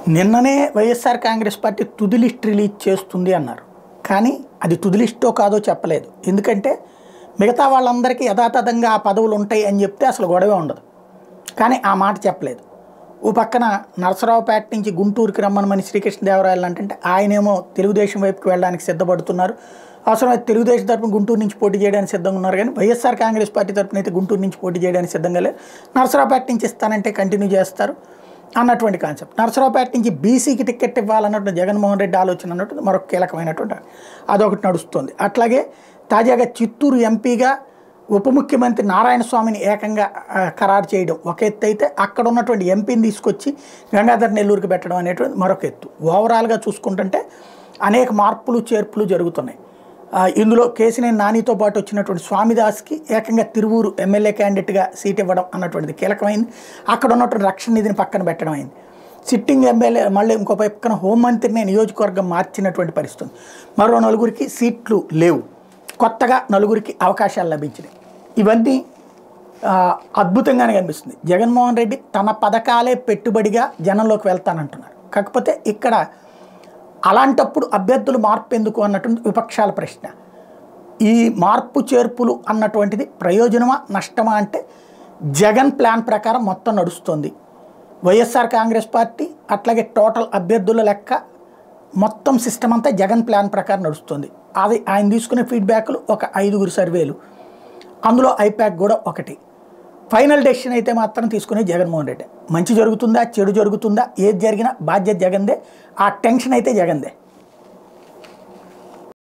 నిన్ననే YSR Congress party తుది list release చేస్తుంది అన్నారు కానీ అది తుది లిస్టో కాదో చెప్పలేదు ఎందుకంటే మిగతా వాళ్ళందరికీ యథాతథంగా ఆ పదవులు ఉంటాయి అని చెప్తే అసలు గొడవే ఉండదు కానీ ఆ మాట చెప్పలేదు ఓ పక్కన నరసరావుపేట నుంచి గుంటూరుకి రమ్మనమని శ్రీకృష్ణదేవరాయలు అంటే ఆయనేమో తెలుగుదేశం వైపుకి వెళ్ళడానికి సిద్ధపడుతున్నారు అవసరమైతే తెలుగుదేశం తరపున గుంటూరు నుంచి పోటీ చేయడానికి సిద్ధంగా ఉన్నారు కానీ వైఎస్ఆర్ కాంగ్రెస్ పార్టీ తరపున అయితే గుంటూరు నుంచి పోటీ చేయడానికి సిద్ధంగా లేదు నరసరావుపేట నుంచి ఇస్తానంటే కంటిన్యూ చేస్తారు అన్నటువంటి కాన్సెప్ట్ నరసరావుపేట నుంచి బీసీకి టికెట్ ఇవ్వాలన్నటువంటి జగన్మోహన్ రెడ్డి ఆలోచన అన్నట్టు మరొక కీలకమైనటువంటి అదొకటి నడుస్తుంది అట్లాగే తాజాగా చిత్తూరు ఎంపీగా ఉప ముఖ్యమంత్రి నారాయణ స్వామిని ఏకంగా ఆ, ఖరారు చేయడం ఒక ఎత్తు అయితే అక్కడ ఉన్నటువంటి ఎంపీని తీసుకొచ్చి గంగాధర్ నెల్లూరుకి పెట్టడం అనేటువంటి మరొక ఎత్తు ఓవరాల్గా చూసుకుంటుంటే అనేక మార్పులు చేర్పులు జరుగుతున్నాయి ఆ, ఇందులో కేసినేని నానితో పాటు వచ్చినటువంటి స్వామిదాస్కి ఏకంగా తిరువూరు ఎమ్మెల్యే క్యాండిడేట్గా సీట్ ఇవ్వడం అన్నటువంటిది కీలకమైంది అక్కడ ఉన్నటువంటి రక్షణ నిధిని పక్కన పెట్టడం అయింది సిట్టింగ్ ఎమ్మెల్యే మళ్ళీ ఇంకో పక్కన హోంమంత్రిని నియోజకవర్గం మార్చినటువంటి పరిస్థితి ఉంది. మరో నలుగురికి సీట్లు లేవు కొత్తగా నలుగురికి అవకాశాలు లభించినాయి ఇవన్నీ ఆ, అద్భుతంగానే కనిపిస్తుంది జగన్మోహన్ రెడ్డి తన పథకాలే పెట్టుబడిగా జనంలోకి వెళ్తానంటున్నారు కాకపోతే ఇక్కడ అలాంటప్పుడు అభ్యర్థులు మార్పు ఎందుకు అన్నటువంటి విపక్షాల ప్రశ్న ఈ మార్పు చేర్పులు అన్నటువంటిది ప్రయోజనమా నష్టమా అంటే జగన్ ప్లాన్ ప్రకారం మొత్తం నడుస్తుంది వైఎస్ఆర్ కాంగ్రెస్ పార్టీ అట్లాగే టోటల్ అభ్యర్థుల లెక్క మొత్తం సిస్టమ్ అంతా జగన్ ప్లాన్ ప్రకారం నడుస్తుంది అది ఆయన తీసుకునే ఫీడ్బ్యాక్లు ఒక ఐదుగురు సర్వేలు అందులో ఐప్యాక్ కూడా ఒకటి ఫైనల్ డెసిషన్ అయితే మాత్రం తీసుకునే జగన్మోహన్ రెడ్డి మంచి జరుగుతుందా చెడు జరుగుతుందా ఏది జరిగినా బాధ్యత జగన్దే ఆ టెన్షన్ అయితే జగన్దే